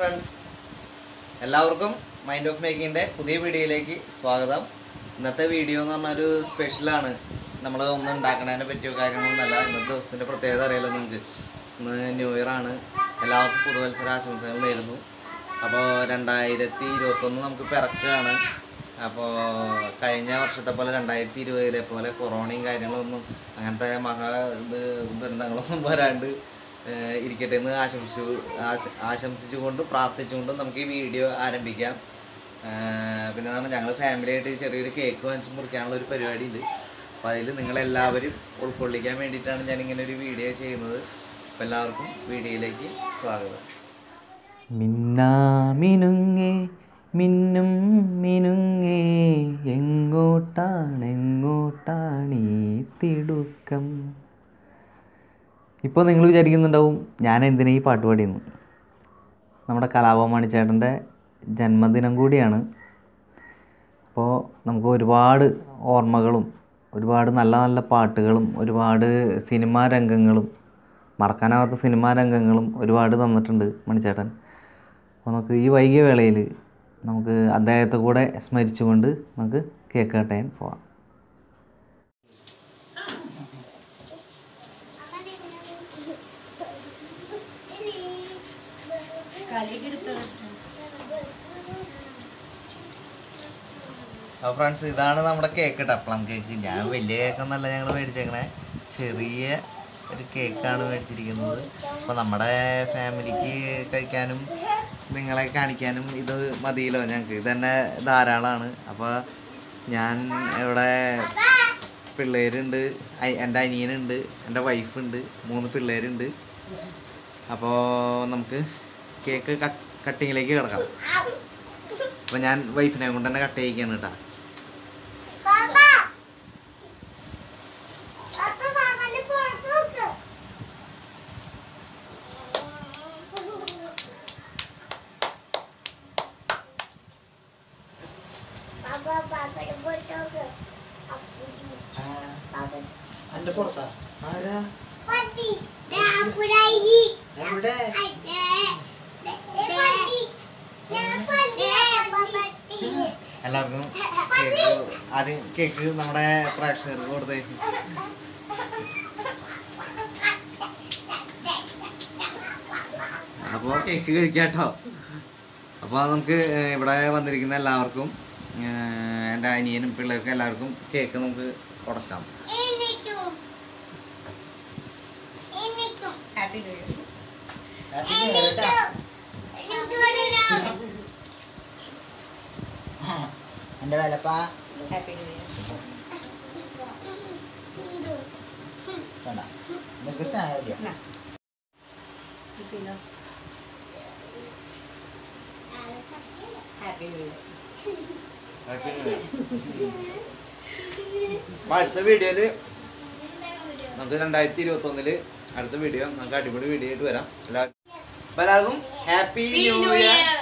Friends എല്ലാവർക്കും mind of മേക്കിങ്ങിൻ്റെ പുതിയ വീഡിയോയിലേക്ക് സ്വാഗതം ഇന്നത്തെ വീഡിയോ എന്ന് പറഞ്ഞൊരു സ്പെഷ്യലാണ് നമ്മൾ ഒന്നും ഉണ്ടാക്കണതിനെ പറ്റിയോ കാര്യങ്ങളൊന്നുമല്ല ഇന്നത്തെ ദിവസത്തിൻ്റെ പ്രത്യേകത അറിയാലോ നിങ്ങൾക്ക് ഇന്ന് ന്യൂ ഇയർ ആണ് എല്ലാവർക്കും പുതുവത്സര ആശംസകൾ നേരുന്നു അപ്പോൾ രണ്ടായിരത്തി ഇരുപത്തൊന്ന് നമുക്ക് പിറക്കുകയാണ് അപ്പോൾ കഴിഞ്ഞ വർഷത്തെ പോലെ രണ്ടായിരത്തി ഇരുപതിലെ പോലെ കൊറോണയും കാര്യങ്ങളൊന്നും അങ്ങനത്തെ മഹാ ഇത് ദുരന്തങ്ങളൊന്നും വരാണ്ട് ഏഹ് ഇരിക്കട്ടെ എന്ന് ആശംസിച്ചു ആശ- ആശംസിച്ചുകൊണ്ടും പ്രാർത്ഥിച്ചുകൊണ്ടും നമുക്ക് ഈ വീഡിയോ ആരംഭിക്കാം ഏഹ് പിന്നെ എന്താണ് ഞങ്ങൾ ഫാമിലി ആയിട്ട് ചെറിയൊരു കേക്ക് വാങ്ങിച്ച് മുറിക്കാനുള്ള ഒരു പരിപാടി ഉണ്ട് അപ്പോൾ അതിൽ നിങ്ങളെല്ലാവരും ഉൾക്കൊള്ളിക്കാൻ വേണ്ടിയിട്ടാണ് ഞാൻ ഇങ്ങനെ ഒരു വീഡിയോ ചെയ്യുന്നത് അപ്പോൾ എല്ലാവർക്കും വീഡിയോയിലേക്ക് സ്വാഗതം മിന്നാമിനുങ്ങേ മിന്നും മിനുങ്ങേ എങ്ങോട്ടാണ് എങ്ങോട്ടാണ് ഈ തിടുക്കം ഇപ്പോൾ നിങ്ങൾ വിചാരിക്കുന്നുണ്ടാവും ഞാൻ എന്തിനാ ഈ പാട്ട് പാടിയെന്ന് നമ്മുടെ കലാഭവൻ മണിച്ചേട്ടൻ്റെ ജന്മദിനം കൂടിയാണ് അപ്പോൾ നമുക്ക് ഒരുപാട് ഓർമ്മകളും ഒരുപാട് നല്ല നല്ല പാട്ടുകളും ഒരുപാട് സിനിമാ രംഗങ്ങളും മറക്കാനാവാത്ത സിനിമാ രംഗങ്ങളും ഒരുപാട് തന്നിട്ടുണ്ട് മണിച്ചേട്ടൻ അപ്പോൾ നമുക്ക് ഈ വൈകിയ വേളയിൽ നമുക്ക് അദ്ദേഹത്തെ കൂടെ സ്മരിച്ചുകൊണ്ട് നമുക്ക് കേക്ക് കട്ടാൻ പോവാം അപ്പോൾ ഫ്രണ്ട്സ് ഇതാണ് നമ്മുടെ കേക്ക് കേട്ടോ പ്ലം കേക്ക് ഞാൻ വലിയ കേക്കൊന്നല്ല ഞങ്ങൾ മേടിച്ചേക്കണേ ചെറിയ ഒരു കേക്കാണ് മേടിച്ചിരിക്കുന്നത് അപ്പോൾ നമ്മുടെ ഫാമിലിക്ക് കഴിക്കാനും നിങ്ങളെ കാണിക്കാനും ഇത് മതിയല്ലോ ഞങ്ങൾക്ക് ഇത് തന്നെ ധാരാളമാണ് അപ്പോൾ ഞാൻ ഇവിടെ പിള്ളേരുണ്ട് അയ്- എൻ്റെ അനിയനുണ്ട് എൻ്റെ വൈഫുണ്ട് മൂന്ന് പിള്ളേരുണ്ട് അപ്പോൾ നമുക്ക് കേക്ക് കട്ട് കട്ടിങ്ങിലേക്ക് കിടക്കാം അപ്പോൾ ഞാൻ വൈഫിനെ കൊണ്ട് തന്നെ കട്ട് ചെയ്യിക്കാണ് കേട്ടോ എൻ്റെ പുറത്താ ആരാ എവിടെ എല്ലാവർക്കും കേക്ക് ആദ്യം കേക്ക് നമ്മുടെ പ്രേക്ഷകർക്ക് കൊടുത്തേ അപ്പോൾ കേക്ക് കഴിക്കാം കേട്ടോ അപ്പോൾ നമുക്ക് ഏർ ഇവിടെ വന്നിരിക്കുന്ന എല്ലാവർക്കും ഏർ എൻ്റെ അനിയനും പിള്ളേർക്കും എല്ലാവർക്കും കേക്ക് നമുക്ക് കൊടുക്കാം എൻ്റെ വിലപ്പാ വേണ്ട നിങ്ങൾക്ക് സ്നേഹം മതിയോ? Happy New Year. അപ്പോൾ അടുത്ത വീഡിയോയില് നമുക്ക് രണ്ടായിരത്തി ഇരുപത്തി ഒന്നില് അടുത്ത വീഡിയോ നമുക്ക് അടിപൊളി വീഡിയോ ആയിട്ട് വരാം എല്ലാവർക്കും അപ്പോൾ എല്ലാവർക്കും ഹാപ്പി ന്യൂ ഇയർ